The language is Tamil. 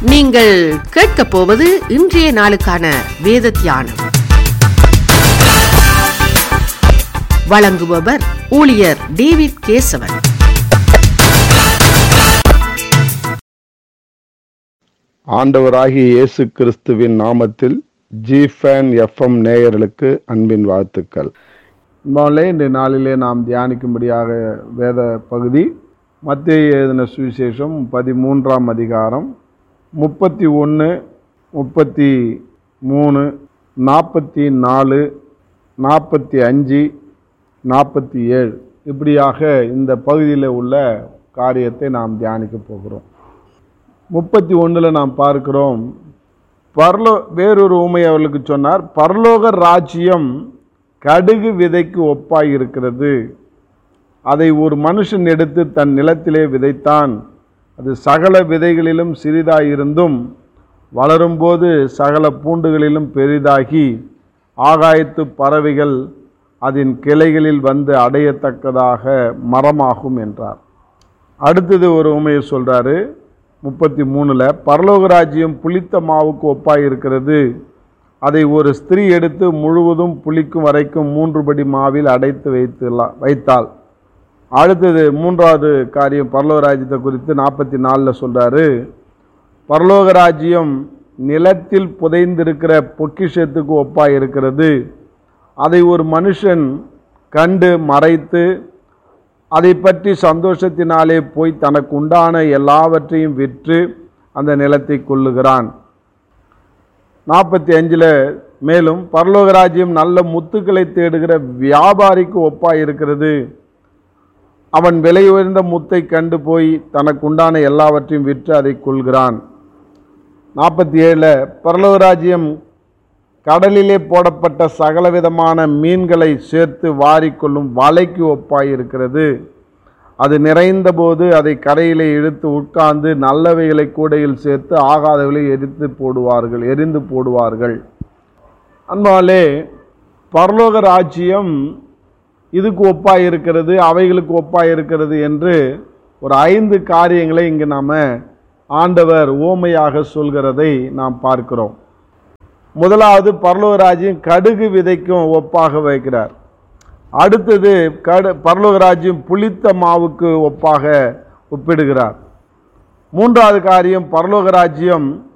நீங்கள் கேட்கப் போவது இன்றைய நாளுக்கான வேத தியானம் வழங்குபவர் ஊழியர் டேவிட் கேசவன் ஆண்டவராகிய இயேசு கிறிஸ்துவின் நாமத்தில் ஜிஃபேன் எஃப்எம் நேயர்களுக்கு அன்பின் வாழ்த்துக்கள் முதல்ல இந்த நாளிலே நாம் தியானிக்கும்படியாக வேத பகுதி மத்திய எழுதின சுவிசேஷம் பதிமூன்றாம் அதிகாரம் முப்பத்தி ஒன்று முப்பத்தி மூணு நாற்பத்தி நாலு நாற்பத்தி அஞ்சு நாற்பத்தி ஏழு இப்படியாக இந்த பகுதியில் உள்ள காரியத்தை நாம் தியானிக்க போகிறோம் முப்பத்தி ஒன்றில் நாம் பார்க்கிறோம் பரலோ வேறொரு உண்மை அவர்களுக்கு சொன்னார் பரலோக ராஜ்யம் கடுகு விதைக்கு ஒப்பாய் இருக்கிறது அதை ஒரு மனுஷன் எடுத்து தன் நிலத்திலே விதைத்தான் அது சகல விதைகளிலும் சிறிதாயிருந்தும் வளரும்போது சகல பூண்டுகளிலும் பெரிதாகி ஆகாயத்து பறவைகள் அதன் கிளைகளில் வந்து அடையத்தக்கதாக மரமாகும் என்றார் அடுத்தது ஒரு உண்மையை சொல்றாரு முப்பத்தி மூணுல பரலோக ராஜ்யம் புளித்த மாவுக்கு ஒப்பாய் இருக்கிறது அதை ஒரு ஸ்திரீ எடுத்து முழுவதும் புளிக்கும் வரைக்கும் மூன்று படி மாவில் அடைத்து வைத்துலா வைத்தாள் அடுத்தது மூன்றாவது காரியம் பரலோக ராஜ்யத்தை குறித்து நாற்பத்தி நாலில் சொல்றாரு பரலோக ராஜ்யம் நிலத்தில் புதைந்திருக்கிற பொக்கிஷத்துக்கு ஒப்பாய் இருக்கிறது அதை ஒரு மனுஷன் கண்டு மறைத்து அதை பற்றி சந்தோஷத்தினாலே போய் தனக்கு உண்டான எல்லாவற்றையும் விற்று அந்த நிலத்தை கொள்ளுகிறான் நாற்பத்தி அஞ்சில் மேலும் பரலோக ராஜ்யம் நல்ல முத்துக்களை தேடுகிற வியாபாரிக்கு ஒப்பாய் இருக்கிறது அவன் விலை உயர்ந்த முத்தை கண்டு போய் தனக்கு உண்டான எல்லாவற்றையும் விற்று அதை கொள்கிறான் நாற்பத்தி ஏழில் பரலோக ராஜ்யம் கடலிலே போடப்பட்ட சகலவிதமான மீன்களை சேர்த்து வாரிக்கொள்ளும் வலைக்கு ஒப்பாய் இருக்கிறது அது நிறைந்த போது அதை கரையிலே இழுத்து உட்கார்ந்து நல்லவைகளை கூடையில் சேர்த்து ஆகாதவர்களை எரித்து போடுவார்கள் எரிந்து போடுவார்கள் அன்பாலே பரலோக ராஜ்யம் இதுக்கு ஒப்பாய் இருக்கிறது அவைகளுக்கு ஒப்பாய் இருக்கிறது என்று ஒரு ஐந்து காரியங்களை இங்கு நாம் ஆண்டவர் ஓமையாக சொல்கிறதை நாம் பார்க்கிறோம் முதலாவது பரலோகராஜ்யம் கடுகு விதைக்கும் ஒப்பாக வைக்கிறார் அடுத்தது கடு பரலோகராஜ்யம் புளித்த மாவுக்கு ஒப்பாக ஒப்பிடுகிறார் மூன்றாவது காரியம் பரலோகராஜ்யம்